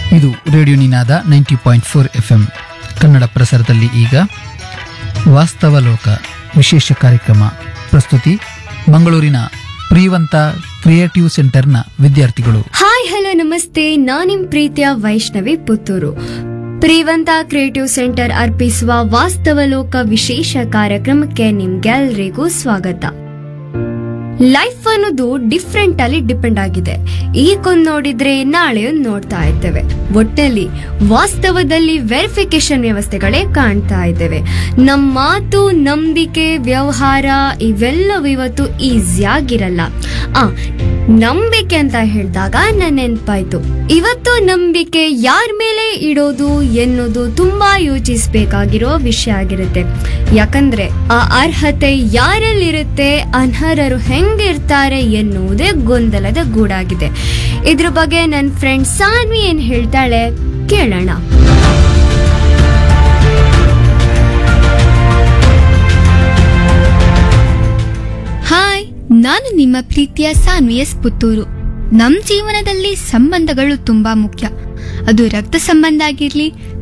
ಇದು radio Ninada ninety point four F M Kannada ಪ್ರಸಾರದಲ್ಲಿ ಈಗ ವಾಸ್ತವ ಲೋಕ ವಿಶೇಷ ಕಾರ್ಯಕ್ರಮ ಪ್ರಸ್ತುತಿ ಮಂಗಳೂರಿನ ಪ್ರಿಯವಂತ ಕ್ರಿಯೇಟಿವ್ ಸೆಂಟರ್ನ ವಿದ್ಯಾರ್ಥಿಗಳು ಹಾಯ್ ಹಲೋ ನಮಸ್ತೆ ನಾನು ನಿಮ್ ಪ್ರೀತಿಯ ವೈಷ್ಣವಿ ಪುತ್ತೂರು ಪ್ರಿವಂತ ಕ್ರಿಯೇಟಿವ್ ಸೆಂಟರ್ ಅರ್ಪಿಸುವ ವಾಸ್ತವ ಲೋಕ ವಿಶೇಷ ಕಾರ್ಯಕ್ರಮಕ್ಕೆ ನಿಮ್ಗೆಲ್ರಿಗೂ ಸ್ವಾಗತ ಲೈಫ್ ಅನ್ನೋದು ಡಿಫ್ರೆಂಟ್ ಅಲ್ಲಿ ಡಿಪೆಂಡ್ ಆಗಿದೆ ಈಗೊಂದ್ ನೋಡಿದ್ರೆ ನಾಳೆ ಒಂದ್ ನೋಡ್ತಾ ಇದ್ದೇವೆ ಒಟ್ಟಲ್ಲಿ ವಾಸ್ತವದಲ್ಲಿ ವೆರಿಫಿಕೇಶನ್ ವ್ಯವಸ್ಥೆಗಳೇ ಕಾಣ್ತಾ ಇದ್ದೇವೆ ನಮ್ಮ ಮಾತು ನಂಬಿಕೆ ವ್ಯವಹಾರ ಇವೆಲ್ಲವೂ ಇವತ್ತು ಈಸಿಯಾಗಿರಲ್ಲ ಆ ನಂಬಿಕೆ ಅಂತ ಹೇಳಿದಾಗ ನನ್ನ ನೆನ್ಪಾಯ್ತು ಇವತ್ತು ನಂಬಿಕೆ ಯಾರ ಮೇಲೆ ಇಡೋದು ಎನ್ನುವುದು ತುಂಬಾ ಯೋಚಿಸಬೇಕಾಗಿರೋ ವಿಷಯ ಆಗಿರುತ್ತೆ ಯಾಕಂದ್ರೆ ಆ ಅರ್ಹತೆ ಯಾರಲ್ಲಿರುತ್ತೆ ಅನರ್ಹರು ಹೆಂಗಿರ್ತಾರೆ ಎನ್ನುವುದೇ ಗೊಂದಲದ ಗೂಡಾಗಿದೆ ಇದ್ರ ಬಗ್ಗೆ ನನ್ನ ಫ್ರೆಂಡ್ ಸಾನ್ವಿ ಏನ್ ಹೇಳ್ತಾಳೆ ಕೇಳೋಣ ಹಾಯ್ ನಾನು ನಿಮ್ಮ ಪ್ರೀತಿಯ ಸಾನ್ವಿ ಎಸ್ ಪುತ್ತೂರು ನಮ್ ಜೀವನದಲ್ಲಿ ಸಂಬಂಧಗಳು ತುಂಬಾ ಮುಖ್ಯ ಅದು ರಕ್ತ ಸಂಬಂಧ ಆಗಿರ್ಲಿ